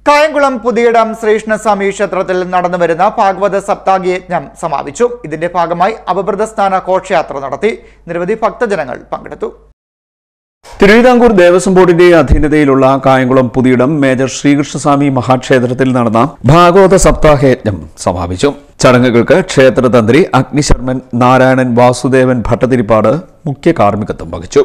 കായംകുളം പുതിയിടം ശ്രീകൃഷ്ണസ്വാമി ക്ഷേത്രത്തിൽ നടന്നുവരുന്ന ഭാഗവത സപ്താഹയജ്ഞം സമാപിച്ചു ഇതിന്റെ ഭാഗമായി അപഭൃതസ്ഥാന ഘോഷയാത്ര നടത്തി നിരവധി ഭക്തജനങ്ങൾ പങ്കെടുത്തു തിരുവിതാംകൂർ ദേവസ്വം ബോർഡിന്റെ അധീനതയിലുള്ള കായംകുളം പുതിയിടം മേജർ ശ്രീകൃഷ്ണസ്വാമി മഹാക്ഷേത്രത്തിൽ നടന്ന ഭാഗവത സപ്താഹയജ്ഞം സമാപിച്ചു ചടങ്ങുകൾക്ക് ക്ഷേത്രതന്ത്രി അഗ്നിശർമ്മൻ നാരായണൻ വാസുദേവൻ ഭട്ടതിരിപ്പാട് മുഖ്യ കാർമ്മികത്വം വഹിച്ചു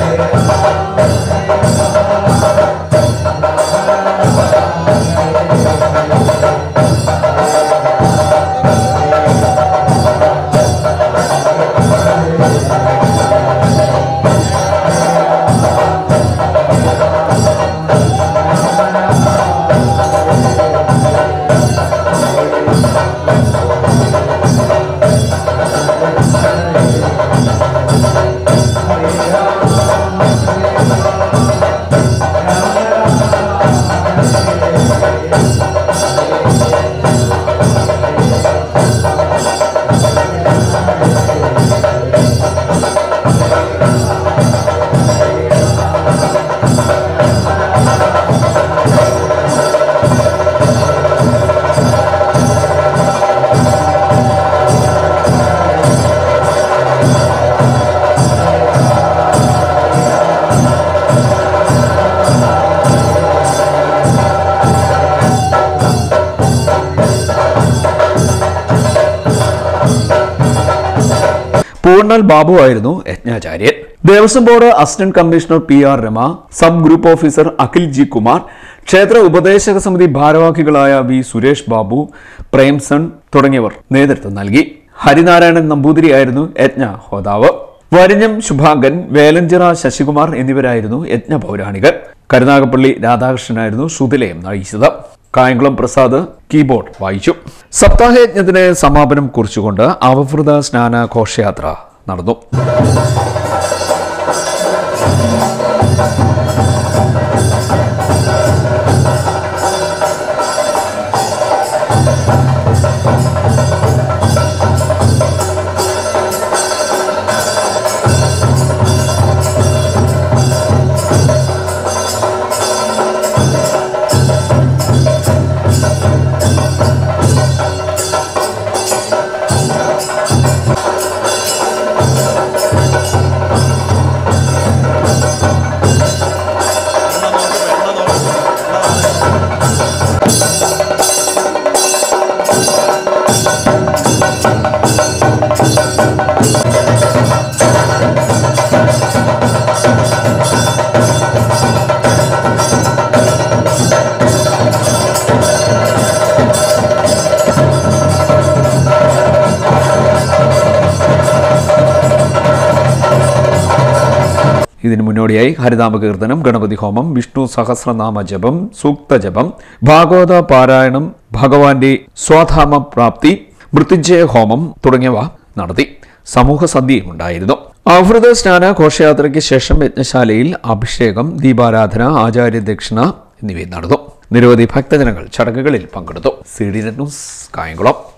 പൂർണ്ണൽ ബാബു ആയിരുന്നു യജ്ഞാചാര്യൻ Devaswom board assistant commissioner P R Rama sub group officer Akhil G Kumar ക്ഷേത്ര ഉപദേശക സമിതി ഭാരവാഹികളായ വി സുരേഷ് ബാബു പ്രേംസൺ തുടങ്ങിയവർ നേതൃത്വം നൽകി ഹരിനാരായണൻ നമ്പൂതിരിയായിരുന്നു യജ്ഞ ഹോതാവ് വരിഞ്ഞം ശുഭാംഗൻ വേലഞ്ചിറ ശശികുമാർ എന്നിവരായിരുന്നു യജ്ഞ പൗരാണികർ കരുനാഗപ്പള്ളി രാധാകൃഷ്ണനായിരുന്നു ശ്രുതിലയം നയിച്ചത് കായംകുളം പ്രസാദ് കീബോർഡ് വായിച്ചു സപ്താഹയജ്ഞത്തിന് സമാപനം കുറിച്ചുകൊണ്ട് അവഭൃത സ്നാന ഘോഷയാത്ര നടന്നു ഇതിനു മുന്നോടിയായി ഹരിനാമ കീർത്തനം ഗണപതി ഹോമം വിഷ്ണു സഹസ്രനാമ ജപം സൂക്ത ജപം ഭാഗവത പാരായണം ഭഗവാന്റെ സ്വാധാമ പ്രാപ്തി മൃത്യുഞ്ജയ ഹോമം തുടങ്ങിയവ നടത്തി സമൂഹ സദ്യയും ഉണ്ടായിരുന്നു ആവൃത സ്നാന ഘോഷയാത്രയ്ക്ക് ശേഷം യജ്ഞശാലയിൽ അഭിഷേകം ദീപാരാധന ആചാര്യ ദക്ഷിണ എന്നിവയും നടന്നു നിരവധി ഭക്തജനങ്ങൾ ചടങ്ങുകളിൽ പങ്കെടുത്തു സി ഡി ന്യൂസ് കായംകുളം